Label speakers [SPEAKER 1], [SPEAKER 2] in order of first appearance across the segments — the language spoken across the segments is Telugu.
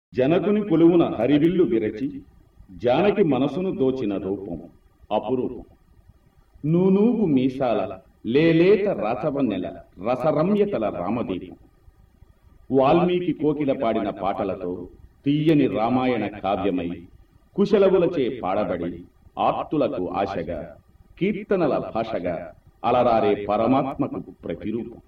[SPEAKER 1] జనకుని కొలువున హరివిల్లు విరచి జానకి మనసును దోచిన రూపం అపురూపం నూనూగు మీసాల లేలేత రసవన్నెల రసరమ్యతల రామదీపం వాల్మీకి కోకిల పాడిన పాటలతో తీయని రామాయణ కావ్యమై కుశలవులచే పాడబడి ఆర్తులకు ఆశగా కీర్తనల భాషగా అలరారే పరమాత్మకు ప్రతిరూపం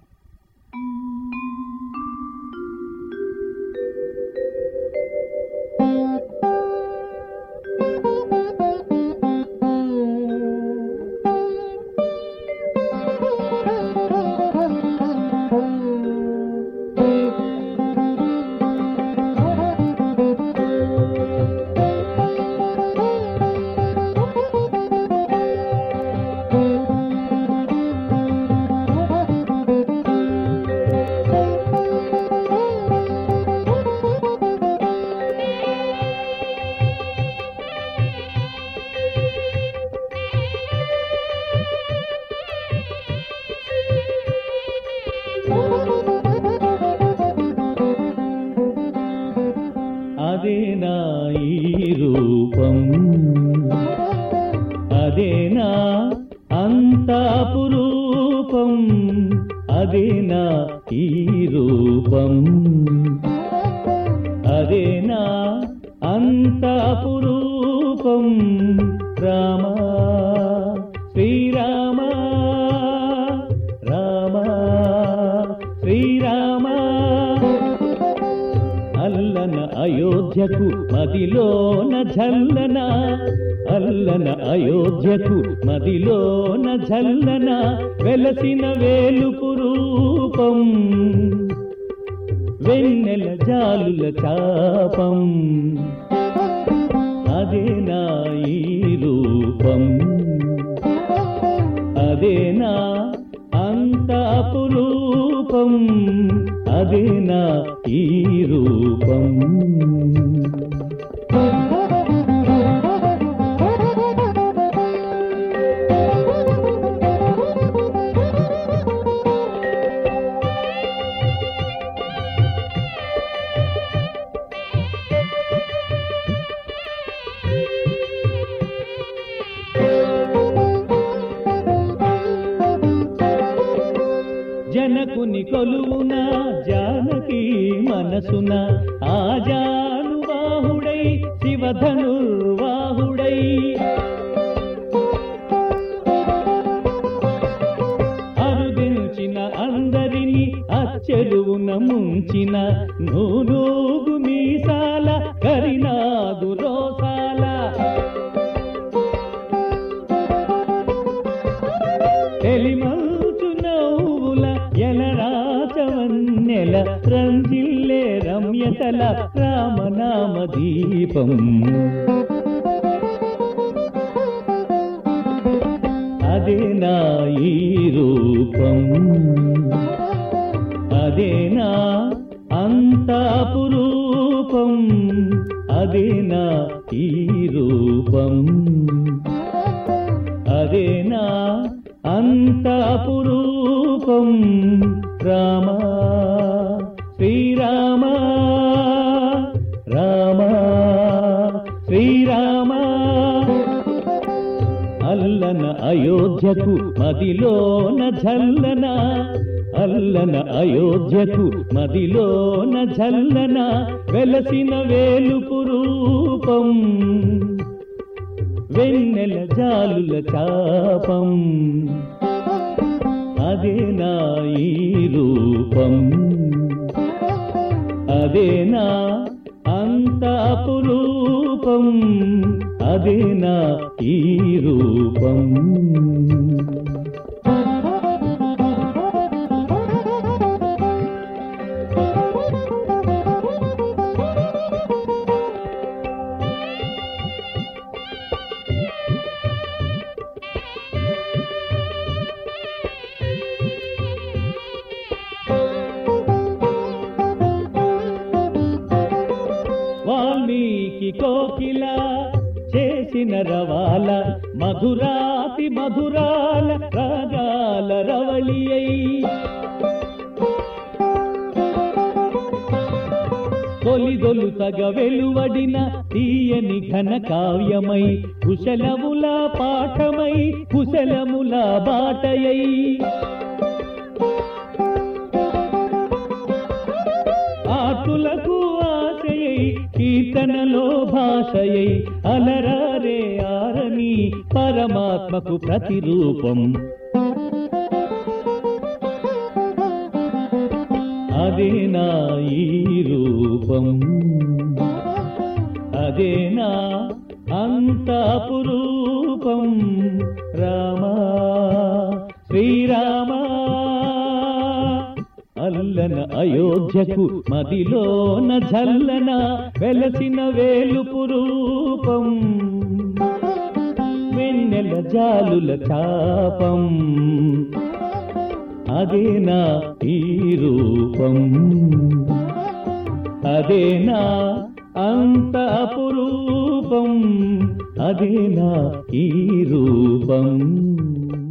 [SPEAKER 2] అదే నా ఈ రూపం అదే నా అంతాపురూపం అదే నా ఈ రూపం అదే నా అంతాపురూపం రామ శ్రీరామ రామ శ్రీరామ అల్లన అయోధ్యకు మదిలోన జల్లన అల్లన అయోధ్యకు మదిలోన జల్లన వెలసిన వేలుపు రూపం వెన్నెల జాలుల చాపం అదే నా ఈ రూపం అదే నా అంతాపురూపం అదే నా ఈ రూపం జనకుని కొలువున జానకి మనసున ఆజానుబాహుడై శివధనుర్వాహుడై అరుదించిన అందరిని అచ్చెరువున ముంచిన నూనూగు మీసాల కరినాగు రోసాల తెలిమంచు నవ్వుల ఎలరాచవన్నెల రంజిల్లే రమ్యతల రామనామ దీపం అదే నా ఈ రూపం అదే నా అంతాపురూపం అదే నా ఈ రూపం అదే నా అంతాపురూపం రామ శ్రీరామ రామ శ్రీరామ అల్లన అయోధ్యకు మదిలోన జల్లన అల్లన అయోధ్యకు మదిలోన జల్లన వెలసిన వేలుపు రూపం వెన్నెల జాలుల చాపం అదే నా ఈ రూపం అదే నా అంతాపురూపం అదే నా ఈ రూపం వాల్మీకి కోకిల చేసిన రవాల మధురాతి మధురాల రాగాల రవళి అయి తొలిదొలుతగ వెలువడిన తీయని ఘన కావ్యమై కుశలముల పాఠమై కుశలముల బాటయై ఆకులకు ఆశయై కీర్తనలో భాషయై అలరారే ఆరని పరమాత్మకు ప్రతిరూపం అదేనా ఈ రూపం అదేనా అంత అపురూపం రామా శ్రీరామా అల్లన అయోధ్యకు మదిలోన జల్లన వెలసిన వేలుపు రూపం వెన్నెల జాలుల చాపం అదేనా ఈ రూపం అదేనా అంత అపురూపం అదేనా ఈ రూపం